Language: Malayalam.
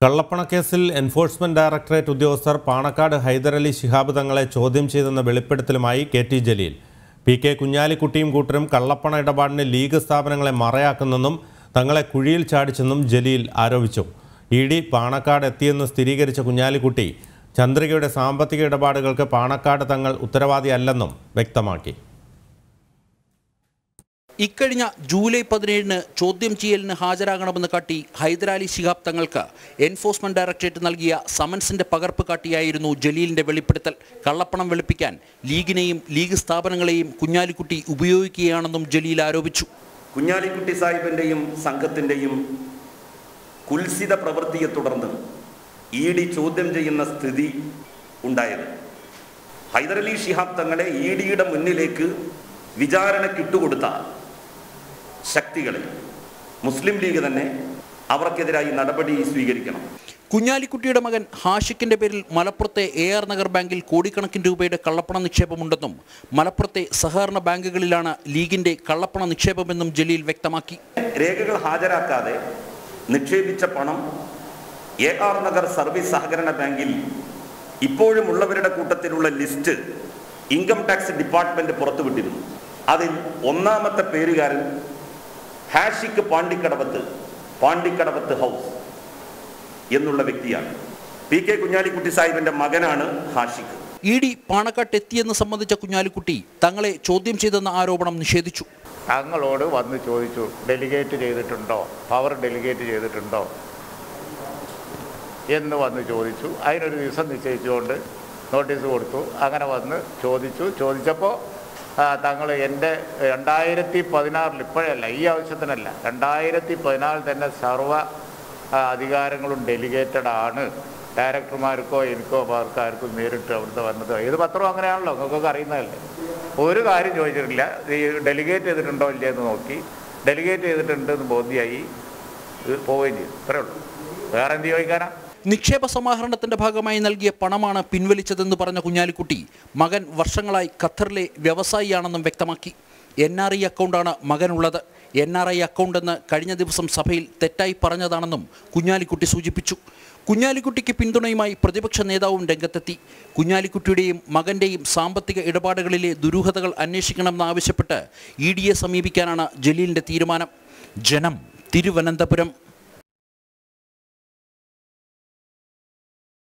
കള്ളപ്പണക്കേസിൽ എൻഫോഴ്സ്മെന്റ് ഡയറക്ടറേറ്റ് ഉദ്യോഗസ്ഥർ പാണക്കാട് ഹൈദരലി ശിഹാബ് തങ്ങളെ ചോദ്യം ചെയ്തെന്ന വെളിപ്പെടുത്തലുമായി K T Jaleel P K കുഞ്ഞാലിക്കുട്ടിയും കൂട്ടരും കള്ളപ്പണ ഇടപാടിന് ലീഗ് സ്ഥാപനങ്ങളെ മറയാക്കുന്നെന്നും തങ്ങളെ കുഴിയിൽ ചാടിച്ചെന്നും ജലീൽ ആരോപിച്ചു ഇ ഡി പാണക്കാട് എത്തിയെന്ന് സ്ഥിരീകരിച്ച കുഞ്ഞാലിക്കുട്ടി ചന്ദ്രികയുടെ സാമ്പത്തിക ഇടപാടുകൾക്ക് പാണക്കാട് തങ്ങൾ ഉത്തരവാദിയല്ലെന്നും വ്യക്തമാക്കി ഇക്കഴിഞ്ഞ ജൂലൈ പതിനേഴിന് ചോദ്യം ചെയ്യലിന് ഹാജരാകണമെന്ന് കാട്ടി ഹൈദരാലി ശിഹാബ് തങ്ങൾക്ക് എൻഫോഴ്സ്മെന്റ് ഡയറക്ടറേറ്റ് നൽകിയ സമൻസിന്റെ പകർപ്പ് കാട്ടിയായിരുന്നു ജലീലിന്റെ വെളിപ്പെടുത്തൽ കള്ളപ്പണം വെളുപ്പിക്കാൻ ലീഗിനെയും ലീഗ് സ്ഥാപനങ്ങളെയും കുഞ്ഞാലിക്കുട്ടി ഉപയോഗിക്കുകയാണെന്നും ജലീൽ ആരോപിച്ചു കുഞ്ഞാലിക്കുട്ടി സാഹിബിൻ്റെയും സംഘത്തിൻ്റെയും കുൽസിത പ്രവൃത്തിയെ തുടർന്ന് ഇ ഡി ചോദ്യം ചെയ്യുന്ന സ്ഥിതി ഉണ്ടായത് ഹൈദരലി ഷിഹാബ് തങ്ങളെ ഇ ഡിയുടെ മുന്നിലേക്ക് വിചാരണക്കിട്ടുകൊടുത്ത ശക്തികളെ മുസ്ലിം ലീഗ് തന്നെ അവർക്കെതിരായി നടപടി സ്വീകരിക്കണം കുഞ്ഞാലിക്കുട്ടിയുടെ മകൻ ഹാഷിക്കിന്റെ പേരിൽ മലപ്പുറത്തെ എ ആർ നഗർ ബാങ്കിൽ കോടിക്കണക്കിന് രൂപയുടെ കള്ളപ്പണ നിക്ഷേപമുണ്ടെന്നും മലപ്പുറത്തെ സഹകരണ ബാങ്കുകളിലാണ് ലീഗിന്റെ കള്ളപ്പണ നിക്ഷേപമെന്നും ജലീൽ വ്യക്തമാക്കി രേഖകൾ ഹാജരാക്കാതെ നിക്ഷേപിച്ച പണം എ ആർ നഗർ സർവീസ് സഹകരണ ബാങ്കിൽ ഇപ്പോഴും ഉള്ളവരുടെ കൂട്ടത്തിലുള്ള ലിസ്റ്റ് ഇൻകം ടാക്സ് ഡിപ്പാർട്ട്മെന്റ് പുറത്തുവിട്ടിരുന്നു അതിൽ ഒന്നാമത്തെ പേരുകാരൻ ഹാഷിക്ക് പാണ്ടിക്കടവത്ത് പാണ്ടിക്കടവത്ത് ഹൗസ് എന്നുള്ള വ്യക്തിയാണ് പി കെ കുഞ്ഞാലിക്കുട്ടി സാഹിബിന്റെ മകനാണ് ഹാഷിക്ക് ഇ ഡി പാണക്കാട്ട് എത്തിയെന്ന് സംബന്ധിച്ച കുഞ്ഞാലിക്കുട്ടി തങ്ങളെ ചോദ്യം ചെയ്തെന്ന ആരോപണം നിഷേധിച്ചു തങ്ങളോട് വന്ന് ചോദിച്ചു ഡെലിഗേറ്റ് ചെയ്തിട്ടുണ്ടോ പവർ ഡെലിഗേറ്റ് ചെയ്തിട്ടുണ്ടോ എന്ന് വന്ന് ചോദിച്ചു അതിനൊരു ദിവസം നിശ്ചയിച്ചുകൊണ്ട് നോട്ടീസ് കൊടുത്തു അങ്ങനെ വന്ന് ചോദിച്ചു ചോദിച്ചപ്പോൾ തങ്ങൾ എൻ്റെ രണ്ടായിരത്തി പതിനാറിൽ ഇപ്പോഴല്ല ഈ ആവശ്യത്തിനല്ല രണ്ടായിരത്തി പതിനാറിൽ തന്നെ സർവ ആ, അധികാരങ്ങളും ഡെലിഗേറ്റഡ് ആണ് ഡയറക്ടർമാർക്കോ എനിക്കോ ആർക്കാർക്കും നേരിട്ട് അവിടുത്തെ വന്നത് ഏത് പത്രവും അങ്ങനെയാണല്ലോ നിങ്ങൾക്കൊക്കെ അറിയുന്നതല്ലേ ഒരു കാര്യം ചോദിച്ചിട്ടില്ല ഈ ഡെലിഗേറ്റ് ചെയ്തിട്ടുണ്ടോ ഇല്ലേ എന്ന് നോക്കി ഡെലിഗേറ്റ് ചെയ്തിട്ടുണ്ട് എന്ന് ബോധ്യമായി ഇത് പോവുകയും ചെയ്തു ഇത്രേ ഉള്ളൂ വേറെ എന്ത് ചോദിക്കാനാ നിക്ഷേപ സമാഹരണത്തിന്റെ ഭാഗമായി നൽകിയ പണമാണ് പിൻവലിച്ചതെന്ന് പറഞ്ഞ കുഞ്ഞാലിക്കുട്ടി മകൻ വർഷങ്ങളായി ഖത്തറിലെ വ്യവസായിയാണെന്നും വ്യക്തമാക്കി എൻ ആർ ഐ അക്കൗണ്ടാണ് മകനുള്ളത് എൻ ആർ ഐ അക്കൗണ്ട് എന്ന് കഴിഞ്ഞ ദിവസം സഭയിൽ തെറ്റായി പറഞ്ഞതാണെന്നും കുഞ്ഞാലിക്കുട്ടി സൂചിപ്പിച്ചു കുഞ്ഞാലിക്കുട്ടിക്ക് പിന്തുണയുമായി പ്രതിപക്ഷ നേതാവും രംഗത്തെത്തി കുഞ്ഞാലിക്കുട്ടിയുടെയും മകന്റെയും സാമ്പത്തിക ഇടപാടുകളിലെ ദുരൂഹതകൾ അന്വേഷിക്കണമെന്നാവശ്യപ്പെട്ട് ഇ ഡിയെ സമീപിക്കാനാണ് ജലീലിന്റെ തീരുമാനം ജനം തിരുവനന്തപുരം